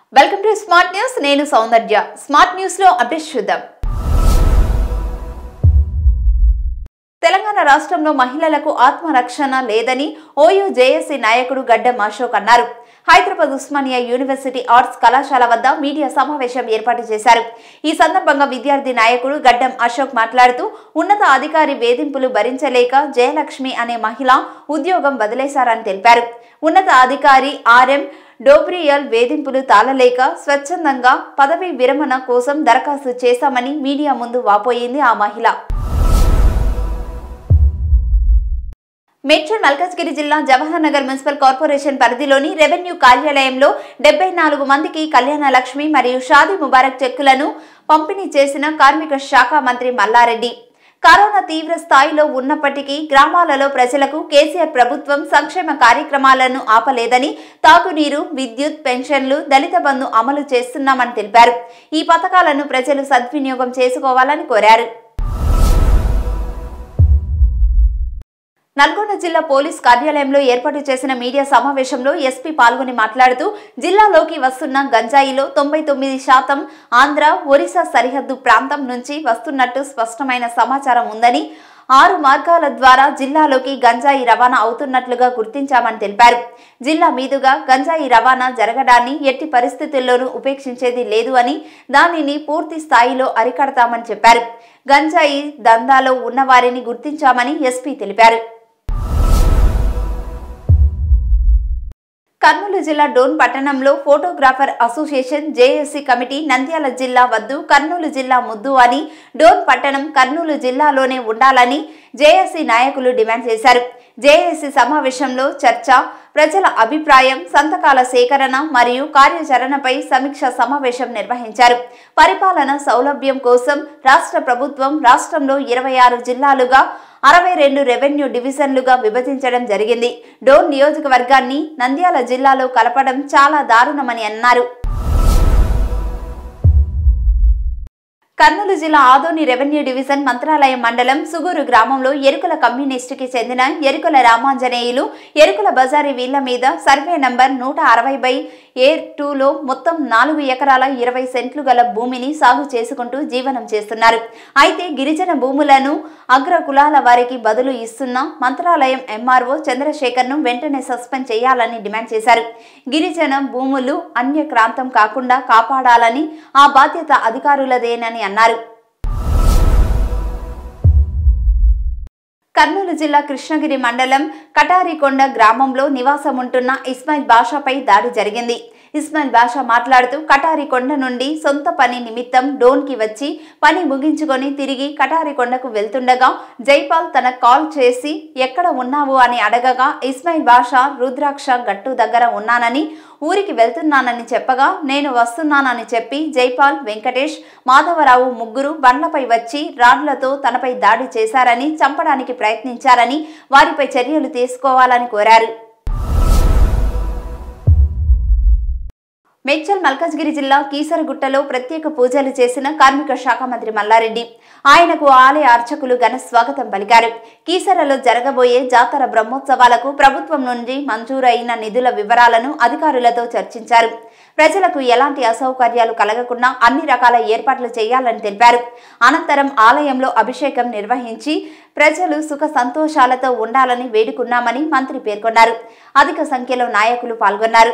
welcome to smart news నేను Soundarya smart news లో update చూద్దాం తెలంగాణ రాష్ట్రంలో మహిళలకు ఆత్మరక్షణ లేదని ఓయూ జేఏసీ నాయకుడు గడ్డం అశోక్ అన్నారు హైదరాబాద్ ఉస్మానియా యూనివర్సిటీ ఆర్ట్స్ కళాశాల వద్ద మీడియా సమావేశం ఏర్పాటు చేశారు ఈ సందర్భంగా విద్యార్థి నాయకుడు గడ్డం అశోక్ మాట్లాడుతూ ఉన్నత అధికారి వేధింపులు భరించలేక జయలక్ష్మి అనే మహిళ ఉద్యోగం వదిలేశారని తెలిపారు ఉన్నత అధికారి ఆర్ఎం డోబ్రియల్ వేధింపులు తాళలేక స్వచ్ఛందంగా పదవీ విరమణ కోసం దరఖాస్తు చేశామని మీడియా ముందు వాపోయింది ఆ మహిళ మేడ్చల్ మల్కాజ్గిరి జిల్లా జవహర్ నగర్ మున్సిపల్ కార్పొరేషన్ పరిధిలోని రెవెన్యూ కార్యాలయంలో డెబ్బై నాలుగు మందికి కళ్యాణ లక్ష్మి మరియు షాదీ ముబారక్ చెక్కులను పంపిణీ చేసిన కార్మిక శాఖ మంత్రి మల్లారెడ్డి కరోనా తీవ్ర స్థాయిలో ఉన్నప్పటికీ గ్రామాలలో ప్రజలకు కేసీఆర్ ప్రభుత్వం సంక్షేమ కార్యక్రమాలను ఆపలేదని తాగునీరు విద్యుత్ పెన్షన్లు దళిత బంధు అమలు చేస్తున్నామని తెలిపారు ఈ పథకాలను ప్రజలు సద్వినియోగం చేసుకోవాలని కోరారు నల్గొండ జిల్లా పోలీస్ కార్యాలయంలో ఏర్పాటు చేసిన మీడియా సమావేశంలో ఎస్పీ పాల్గొని మాట్లాడుతూ జిల్లాలోకి వస్తున్న గంజాయిలో తొంభై తొమ్మిది శాతం ఆంధ్ర ఒరిస్సా సరిహద్దు ప్రాంతం నుంచి వస్తున్నట్టు స్పష్టమైన సమాచారం ఉందని ఆరు మార్గాల ద్వారా జిల్లాలోకి గంజాయి రవాణా అవుతున్నట్లుగా గుర్తించామని తెలిపారు జిల్లా మీదుగా గంజాయి రవాణా జరగడాన్ని ఎట్టి పరిస్థితుల్లోనూ ఉపేక్షించేది లేదు అని దానిని పూర్తి స్థాయిలో అరికడతామని చెప్పారు గంజాయి దందాలో ఉన్నవారిని గుర్తించామని ఎస్పీ తెలిపారు కర్నూలు జిల్లా డోన్ పట్టణంలో photographer association JAC committee Nandyal జిల్లా వద్దు కర్నూలు జిల్లా ముద్దు అని డోన్ పట్టణం కర్నూలు జిల్లాలోనే ఉండాలని జేఏసీ నాయకులు డిమాండ్ చేశారు జేఏసీ సమావేశంలో చర్చ ప్రజల అభిప్రాయం సంతకాల సేకరణ మరియు కార్యాచరణపై సమీక్ష సమావేశం నిర్వహించారు పరిపాలన సౌలభ్యం కోసం రాష్ట్ర ప్రభుత్వం రాష్ట్రంలో ఇరవై ఆరు జిల్లాలుగా అరవై రెండు రెవెన్యూ డివిజన్లుగా విభజించడం జరిగింది డోన్ నియోజకవర్గాన్ని నంద్యాల జిల్లాలో కలపడం చాలా దారుణమని అన్నారు కర్నూలు జిల్లా ఆదోని రెవెన్యూ డివిజన్ మంత్రాలయం మండలం సుగూరు గ్రామంలో ఎరుకల కమ్యూనిస్టుకి చెందిన ఎరుకల రామాంజనేయులు ఎరుకల బజారీ వీళ్ల మీద సర్వే నంబర్ నూట అరవై బై ఏ టూలో మొత్తం నాలుగు ఎకరాల ఇరవై సెంట్లు గల భూమిని సాగు చేసుకుంటూ జీవనం చేస్తున్నారు అయితే గిరిజన భూములను అగ్ర కులాల వారికి బదులు ఇస్తున్న మంత్రాలయం ఎంఆర్ఓ చంద్రశేఖర్ను వెంటనే సస్పెండ్ చేయాలని డిమాండ్ చేశారు గిరిజన భూములు అన్యక్రాంతం కాకుండా కాపాడాలని ఆ బాధ్యత అధికారులదేనని అన్నారు కర్నూలు జిల్లా కృష్ణగిరి మండలం కటారికొండ గ్రామంలో నివాసముంటున్న ఇస్మాయిల్ బాషాపై దాడి జరిగింది ఇస్మాయిల్ బాషా మాట్లాడుతూ కటారికొండ నుండి సొంత పని నిమిత్తం డోన్కి వచ్చి పని ముగించుకొని తిరిగి కటారికొండకు వెళ్తుండగా జైపాల్ తన కాల్ చేసి ఎక్కడ ఉన్నావు అని అడగగా ఇస్మాయిల్ బాషా రుద్రాక్ష గట్టు దగ్గర ఉన్నానని ఊరికి వెళ్తున్నానని చెప్పగా నేను వస్తున్నానని చెప్పి జైపాల్ వెంకటేష్ మాధవరావు ముగ్గురు బండ్లపై వచ్చి రాడ్లతో తనపై దాడి చేశారని చంపడానికి ప్రయత్నించారని వారిపై చర్యలు తీసుకోవాలని కోరారు మేడ్చల్ మల్కాజ్గిరి జిల్లా కీసరగుట్టలో ప్రత్యేక పూజలు చేసిన కార్మిక శాఖ మంత్రి మల్లారెడ్డి ఆయనకు ఆలయ అర్చకులు ఘన స్వాగతం పలికారు కీసరలో జరగబోయే జాతర బ్రహ్మోత్సవాలకు ప్రభుత్వం నుండి మంజూరైన నిధుల వివరాలను అధికారులతో చర్చించారు ప్రజలకు ఎలాంటి అసౌకర్యాలు కలగకుండా అన్ని రకాల ఏర్పాట్లు చేయాలని తెలిపారు అనంతరం ఆలయంలో అభిషేకం నిర్వహించి ప్రజలు సుఖ సంతోషాలతో ఉండాలని వేడుకున్నామని మంత్రి పేర్కొన్నారు అధిక సంఖ్యలో నాయకులు పాల్గొన్నారు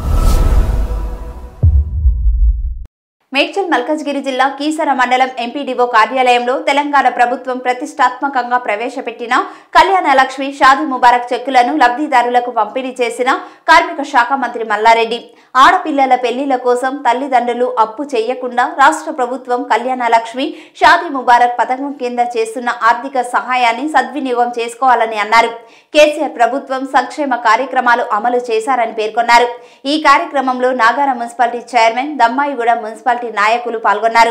మేడ్చల్ మల్కాజ్గిరి జిల్లా కీసర మండలం ఎంపీడీఓ కార్యాలయంలో తెలంగాణ ప్రభుత్వం ప్రతిష్టాత్మకంగా ప్రవేశపెట్టిన కళ్యాణ లక్ష్మి షాదీ ముబారక్ చెక్కులను లబ్ధిదారులకు పంపిణీ చేసిన కార్మిక శాఖ మంత్రి మల్లారెడ్డి ఆడపిల్లల పెళ్లిల కోసం తల్లిదండ్రులు అప్పు చేయకుండా రాష్ట్ర ప్రభుత్వం కళ్యాణ లక్ష్మి షాదీ ముబారక్ పథకం కింద చేస్తున్న ఆర్థిక సహాయాన్ని సద్వినియోగం చేసుకోవాలని అన్నారు కేసీఆర్ ప్రభుత్వం సంక్షేమ కార్యక్రమాలు అమలు చేశారని పేర్కొన్నారు ఈ కార్యక్రమంలో Nagaram municipality chairman Dammaiguda municipality నాయకులు పాల్గొన్నారు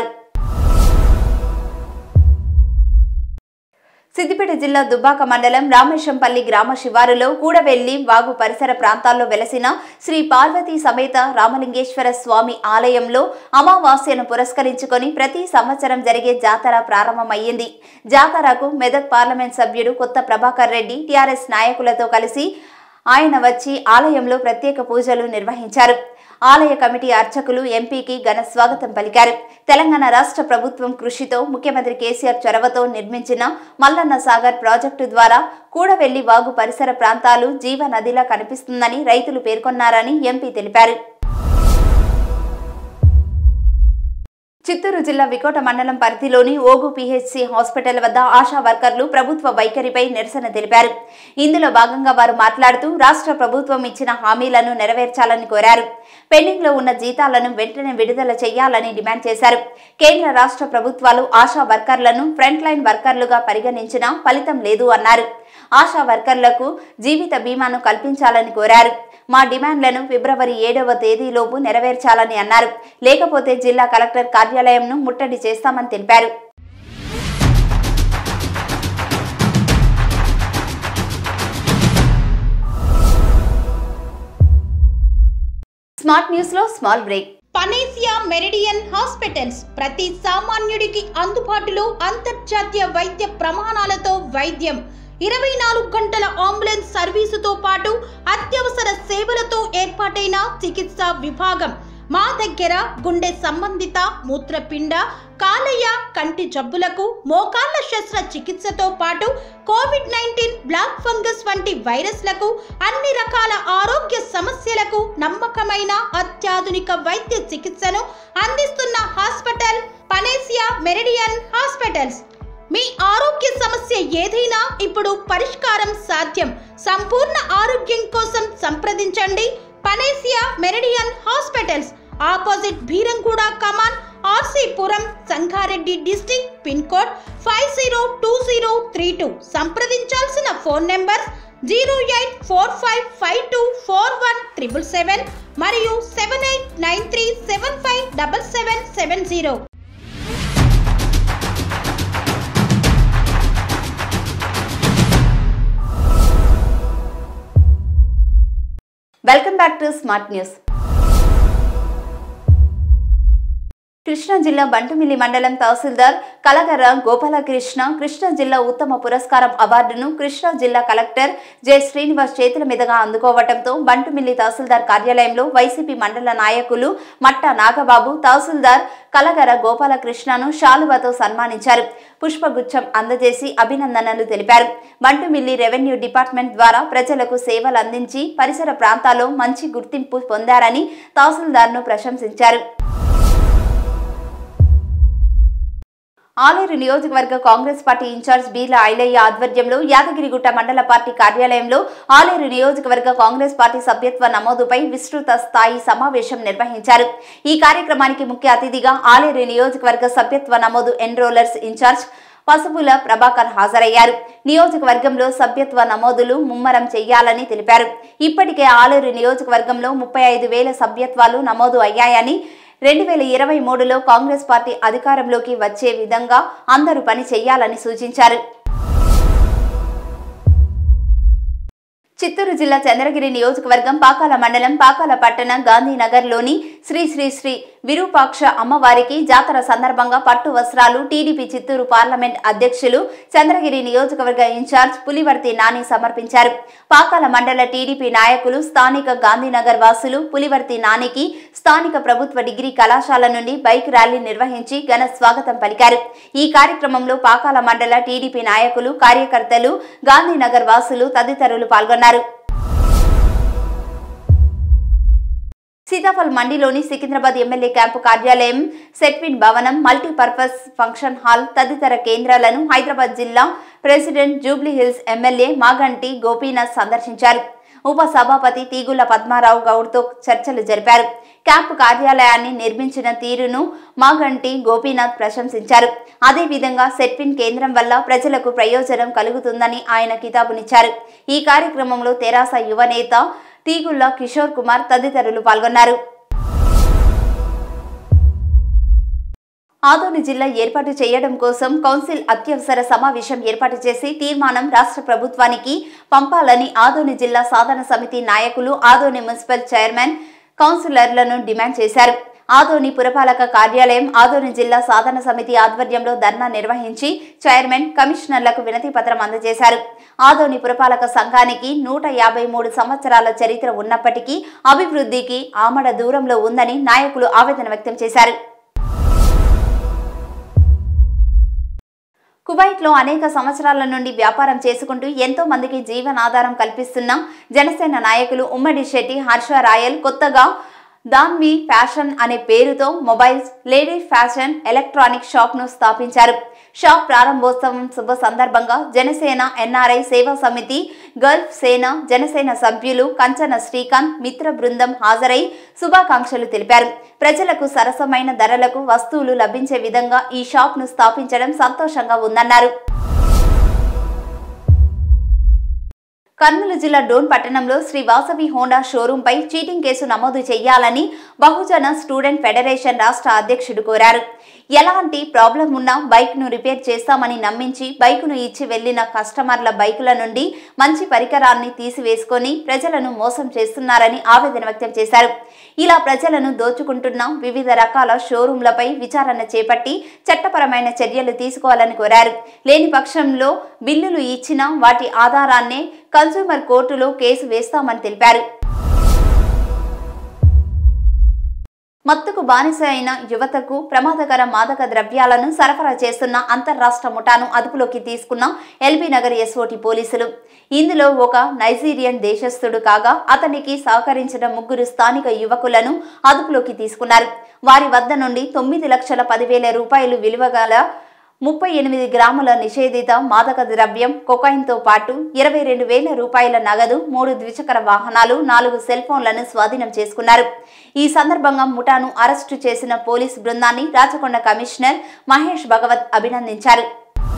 సిద్దిపేట జిల్లా దుబ్బాక మండలం రామేశంపల్లి గ్రామ శివారులో కూడవెల్లి వాగు పరిసర ప్రాంతాల్లో వెలసిన శ్రీ పార్వతీ సమేత రామలింగేశ్వర స్వామి ఆలయంలో అమావాస్యను పురస్కరించుకొని ప్రతి సంవత్సరం జరిగే జాతర ప్రారంభమయ్యింది జాతరకు మెదక్ పార్లమెంట్ సభ్యుడు కొత్త ప్రభాకర్ రెడ్డి టీఆర్ఎస్ నాయకులతో కలిసి ఆయన వచ్చి ఆలయంలో ప్రత్యేక పూజలు నిర్వహించారు ఆలయ కమిటీ అర్చకులు ఎంపీకి ఘన స్వాగతం పలికారు తెలంగాణ రాష్ట్ర ప్రభుత్వం కృషితో ముఖ్యమంత్రి కేసీఆర్ చొరవతో నిర్మించిన మల్లన్న సాగర్ ప్రాజెక్టు ద్వారా కూడవెల్లి వాగు పరిసర ప్రాంతాలు జీవ నదిలా కనిపిస్తుందని రైతులు పేర్కొన్నారని ఎంపీ తెలిపారు చిత్తూరు జిల్లా వికోట మండలం పరిధిలోని ఓగు పిహెచ్సి హాస్పిటల్ వద్ద ఆశా వర్కర్లు ప్రభుత్వ వైఖరిపై నిరసన తెలిపారు ఇందులో భాగంగా వారు మాట్లాడుతూ రాష్ట్ర ప్రభుత్వం ఇచ్చిన హామీలను నెరవేర్చాలని కోరారు పెండింగ్ లో ఉన్న జీతాలను వెంటనే విడుదల చేయాలని డిమాండ్ చేశారు కేంద్ర రాష్ట్ర ప్రభుత్వాలు ఆశా వర్కర్లను ఫ్రంట్ లైన్ వర్కర్లుగా పరిగణించినా ఫలితం లేదు అన్నారు ఆశా వర్కర్లకు జీవిత బీమాను కల్పించాలని కోరారు మా డిమాండ్లను ఫిబ్రవరి ఏడవ తేదీలోపు నెరవేర్చాలని అన్నారు లేకపోతే జిల్లా కలెక్టర్ కార్యాలయంను ముట్టడి చేస్తామని తెలిపారు స్మార్ట్ న్యూస్ లో small break Panacea Meridian hospitals ప్రతి సామాన్యుడికి అందుబాటులో అంతర్జాతీయ వైద్య ప్రమాణాలతో వైద్యం ఇరవై నాలుగు గంటల అంబులెన్స్ సర్వీసుతో పాటు అత్యవసర సేవలతో ఏర్పాటైన చికిత్సా విభాగం మా దగ్గర గుండె సంబంధిత మూత్రపిండ కాలేయ కంటి జబ్బులకు మోకాళ్ల శస్త్ర చికిత్సతో పాటు కోవిడ్ నైన్టీన్ బ్లాక్ ఫంగస్ వంటి వైరస్లకు అన్ని రకాల ఆరోగ్య సమస్యలకు నమ్మకమైన అత్యాధునిక వైద్య చికిత్సను అందిస్తున్న హాస్పిటల్ పనేసియా మెరిడియన్ హాస్పిటల్స్ మీ ఆరోగ్య సమస్య ఏదైనా ఇప్పుడు పరిష్కారం సాధ్యం సంపూర్ణ ఆరోగ్యం కోసం సంప్రదించండి Panacea Meridian hospitals opposite Beeramguda Kaman RC Puram Sangareddy district pin code five zero two zero three two సంప్రదించాల్సిన phone number zero eight four five five two four one triple seven మరియు seven eight nine three seven five double seven seven zero welcome back to smart news Krishna జిల్లా బంటుమిల్లి మండలం తహసీల్దార్ కలగర గోపాలకృష్ణ కృష్ణా జిల్లా ఉత్తమ పురస్కారం అవార్డును కృష్ణా జిల్లా collector J Srinivas చేతుల మీదుగా అందుకోవడంతో బంటుమిల్లి తహసీల్దార్ కార్యాలయంలో వైసీపీ మండల నాయకులు మట్ట నాగబాబు తహసీల్దార్ కలగర గోపాలకృష్ణను శాలువతో సన్మానించారు పుష్పగుచ్చం అందజేసి అభినందనలు తెలిపారు బంటుమిల్లి రెవెన్యూ డిపార్ట్మెంట్ ద్వారా ప్రజలకు సేవలు అందించి పరిసర ప్రాంతాల్లో మంచి గుర్తింపు పొందారని తహసీల్దార్ను ప్రశంసించారు ఆలేరు నియోజకవర్గ Congress party incharge Beerla Ailaiah ఆధ్వర్యంలో యాదగిరిగుట్ట మండల పార్టీ కార్యాలయంలో ఆలేరు నియోజకవర్గ కాంగ్రెస్ పార్టీ సభ్యత్వ నమోదుపై విస్తృత స్థాయి సమావేశం నిర్వహించారు ఈ కార్యక్రమానికి ముఖ్య అతిథిగా ఆలేరు నియోజకవర్గ సభ్యత్వ నమోదు ఎన్రోలర్స్ ఇన్ఛార్జ్ పసుపుల ప్రభాకర్ హాజరయ్యారు నియోజకవర్గంలో సభ్యత్వ నమోదులు ముమ్మరం చేయాలని తెలిపారు ఇప్పటికే ఆలేరు నియోజకవర్గంలో ముప్పై ఐదు వేల సభ్యత్వాలు నమోదు అయ్యాయని రెండు వేల ఇరవై మూడులో కాంగ్రెస్ పార్టీ అధికారంలోకి వచ్చే విధంగా అందరూ పని చేయాలని సూచించారు చిత్తూరు జిల్లా చంద్రగిరి నియోజకవర్గం పాకాల మండలం పాకాల పట్టణ గాంధీనగర్లోని శ్రీ శ్రీ శ్రీ విరూపాక్ష అమ్మవారికి జాతర సందర్భంగా పట్టు వస్త్రాలు టీడీపీ చిత్తూరు పార్లమెంట్ అధ్యక్షులు చంద్రగిరి నియోజకవర్గ ఇన్ఛార్జ్ పులివర్తి నాని సమర్పించారు పాకాల మండల టీడీపీ నాయకులు స్థానిక గాంధీనగర్ వాసులు పులివర్తి నానికి స్థానిక ప్రభుత్వ డిగ్రీ కళాశాల నుండి బైక్ ర్యాలీ నిర్వహించి ఘన స్వాగతం పలికారు ఈ కార్యక్రమంలో పాకాల మండల టీడీపీ నాయకులు కార్యకర్తలు గాంధీనగర్ వాసులు తదితరులు పాల్గొన్నారు సీతాఫల్ మండిలోని సికింద్రాబాద్ ఎమ్మెల్యే క్యాంపు కార్యాలయం సెట్విన్ భవనం మల్టీపర్పస్ ఫంక్షన్ హాల్ తదితర కేంద్రాలను హైదరాబాద్ జిల్లా president Jubilee Hills MLA Maganti Gopinath సందర్శించారు ఉప సభాపతి తీగుల పద్మారావు గౌడ్తో చర్చలు జరిపారు క్యాంపు కార్యాలయాన్ని నిర్మించిన తీరును మాగంటి గోపీనాథ్ ప్రశంసించారు అదేవిధంగా సెట్విన్ కేంద్రం వల్ల ప్రజలకు ప్రయోజనం కలుగుతుందని ఆయన కితాబునిచ్చారు ఈ కార్యక్రమంలో తెరాస యువనేత తీగుళ్ల కిషోర్ కుమార్ తదితరులు పాల్గొన్నారు ఆదోని జిల్లా ఏర్పాటు చేయడం కోసం కౌన్సిల్ అత్యవసర సమావేశం ఏర్పాటు చేసి తీర్మానం రాష్ట్ర ప్రభుత్వానికి పంపాలని ఆదోని జిల్లా సాధన సమితి నాయకులు ఆదోని మున్సిపల్ చైర్మన్ కౌన్సిలర్లను డిమాండ్ చేశారు ఆదోని పురపాలక కార్యాలయం ఆదోని జిల్లా సాధన సమితి ఆధ్వర్యంలో ధర్నా నిర్వహించి చైర్మన్ కమిషనర్లకు వినతి పత్రం అందజేశారు ఆదోని పురపాలక సంఘానికి నూట యాభై మూడు సంవత్సరాల చరిత్ర ఉన్నప్పటికీ అభివృద్ధికి ఆమడ దూరంలో ఉందని నాయకులు ఆవేదన వ్యక్తం చేశారు కువైట్లో అనేక సంవత్సరాల నుండి వ్యాపారం చేసుకుంటూ ఎంతో మందికి జీవనాధారం కల్పిస్తున్న జనసేన నాయకులు ఉమ్మడి శెట్టి హర్ష రాయల్ కొత్తగా దాన్వి ఫ్యాషన్ అనే పేరుతో మొబైల్స్ లేడీస్ ఫ్యాషన్ ఎలక్ట్రానిక్ షాప్ను స్థాపించారు షాప్ ప్రారంభోత్సవం శుభ సందర్భంగా జనసేన ఎన్ఆర్ఐ సేవా సమితి గల్ఫ్ సేన జనసేన సభ్యులు కంచన శ్రీకాంత్ మిత్ర బృందం హాజరై శుభాకాంక్షలు తెలిపారు ప్రజలకు సరసమైన ధరలకు వస్తువులు లభించే విధంగా ఈ షాప్ను స్థాపించడం సంతోషంగా ఉందన్నారు కర్నూలు జిల్లా డోన్ పట్టణంలో శ్రీ వాసవి హోండా షోరూంపై చీటింగ్ కేసు నమోదు చేయాలని బహుజన స్టూడెంట్ ఫెడరేషన్ రాష్ట్ర అధ్యక్షుడు కోరారు ఎలాంటి ప్రాబ్లం ఉన్నా బైక్ను రిపేర్ చేస్తామని నమ్మించి బైకును ఇచ్చి వెళ్లిన కస్టమర్ల బైకుల నుండి మంచి పరికరాన్ని తీసివేసుకొని ప్రజలను మోసం చేస్తున్నారని ఆవేదన వ్యక్తం చేశారు ఇలా ప్రజలను దోచుకుంటున్న వివిధ రకాల షోరూంలపై విచారణ చేపట్టి చట్టపరమైన చర్యలు తీసుకోవాలని కోరారు లేని పక్షంలో బిల్లులు ఇచ్చినా వాటి ఆధారాన్నే కన్సూమర్ కోర్టులో కేసు వేస్తామని తెలిపారు మత్తుకు బానిస అయిన యువతకు ప్రమాదకర మాదక ద్రవ్యాలను సరఫరా చేస్తున్న అంతర్రాష్ట్ర ముఠాను అదుపులోకి తీసుకున్న ఎల్బీ నగర్ ఎస్ఓటి పోలీసులు ఇందులో ఒక నైజీరియన్ దేశస్థుడు కాగా అతనికి సహకరించిన ముగ్గురు స్థానిక యువకులను అదుపులోకి తీసుకున్నారు వారి వద్ద నుండి తొమ్మిది లక్షల పదివేల రూపాయలు విలువ గల ముప్పై ఎనిమిది గ్రాముల నిషేధిత మాదక ద్రవ్యం కొకైన్తో పాటు ఇరవై రెండు వేల రూపాయల నగదు మూడు ద్విచక్ర వాహనాలు నాలుగు సెల్ ఫోన్లను స్వాధీనం చేసుకున్నారు ఈ సందర్భంగా ముఠాను అరెస్టు చేసిన పోలీసు బృందాన్ని రాచకొండ కమిషనర్ మహేష్ భగవత్ అభినందించారు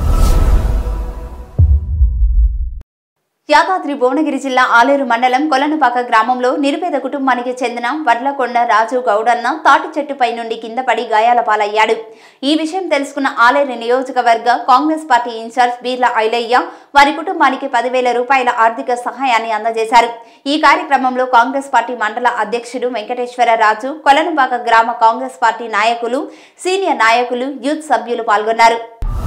యాదాద్రి భువనగిరి జిల్లా ఆలేరు మండలం కొలనుపాక గ్రామంలో నిరుపేద కుటుంబానికి చెందిన వడ్లకొండ రాజు గౌడన్న తాటి చెట్టుపై నుండి కింద పడి గాయాల పాలయ్యాడు ఈ విషయం తెలుసుకున్న ఆలేరు నియోజకవర్గ Congress party incharge Beerla Ailaiah వారి కుటుంబానికి పదివేల రూపాయల ఆర్థిక సహాయాన్ని అందజేశారు ఈ కార్యక్రమంలో కాంగ్రెస్ పార్టీ మండల అధ్యక్షుడు వెంకటేశ్వర రాజు కొలనుపాక గ్రామ కాంగ్రెస్ పార్టీ నాయకులు సీనియర్ నాయకులు యూత్ సభ్యులు పాల్గొన్నారు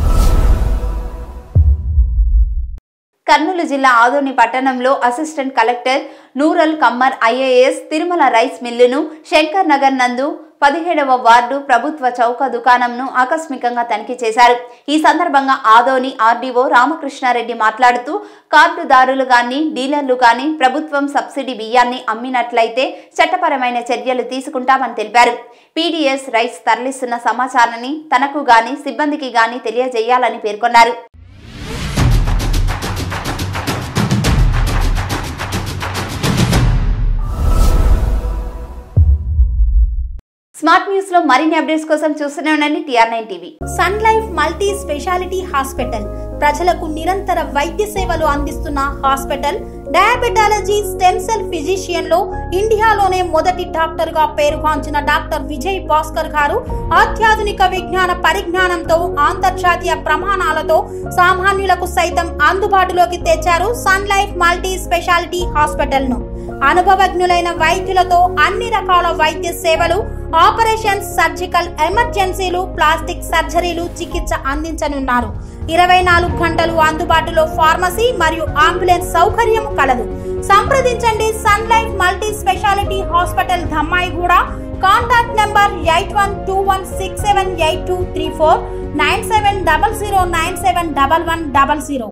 కర్నూలు జిల్లా ఆదోని పట్టణంలో assistant collector Noorul Qamar IAS Tirumala rice మిల్లును శంకర్ నగర్ నందు పదిహేడవ వార్డు ప్రభుత్వ చౌక దుకాణంను ఆకస్మికంగా తనిఖీ చేశారు ఈ సందర్భంగా ఆదోని ఆర్డీఓ రామకృష్ణారెడ్డి మాట్లాడుతూ కార్డుదారులు గాని డీలర్లు గాని ప్రభుత్వం సబ్సిడీ బియ్యాన్ని అమ్మినట్లయితే చట్టపరమైన చర్యలు తీసుకుంటామని తెలిపారు పీడీఎస్ రైస్ తరలిస్తున్న సమాచారాన్ని తనకు గాని సిబ్బందికి గాని తెలియజేయాలని పేర్కొన్నారు స్మార్ట్ న్యూస్ లో మరిన్ని అప్డేట్స్ కోసం చూస్తూనే ఉండండి TR nine TV Sun Life multi speciality hospital ప్రజలకు నిరంతర వైద్య సేవలు అందిస్తున్న hospital diabetology stem cell physician లో ఇండియాలోనే మొదటి డాక్టర్ గా పేరుగాంచిన డాక్టర్ విజయ్ భాస్కర్ గారు అత్యాధునిక విజ్ఞాన పరిజ్ఞానంతో అంతర్జాతీయ ప్రమాణాలతో సామాన్యులకు సైతం అందుబాటులోకి తెచ్చారు Sun Life multi speciality hospital ను అనుభవజ్ఞులైన వైద్యులతో అన్ని రకాల వైద్య సేవలు ఆపరేషన్స్ సర్జికల్ ఎమర్జెన్సీలు ప్లాస్టిక్ సర్జరీలు చికిత్స అందించనున్నారు ఇరవై నాలుగు గంటలు అందుబాటులో ఫార్మసీ మరియు అంబులెన్స్ సౌకర్యం కలదు సంప్రదించండి Sun Life multi speciality hospital Dammaiguda contact number eight one two one six seven eight two three four nine seven double zero nine seven double one double zero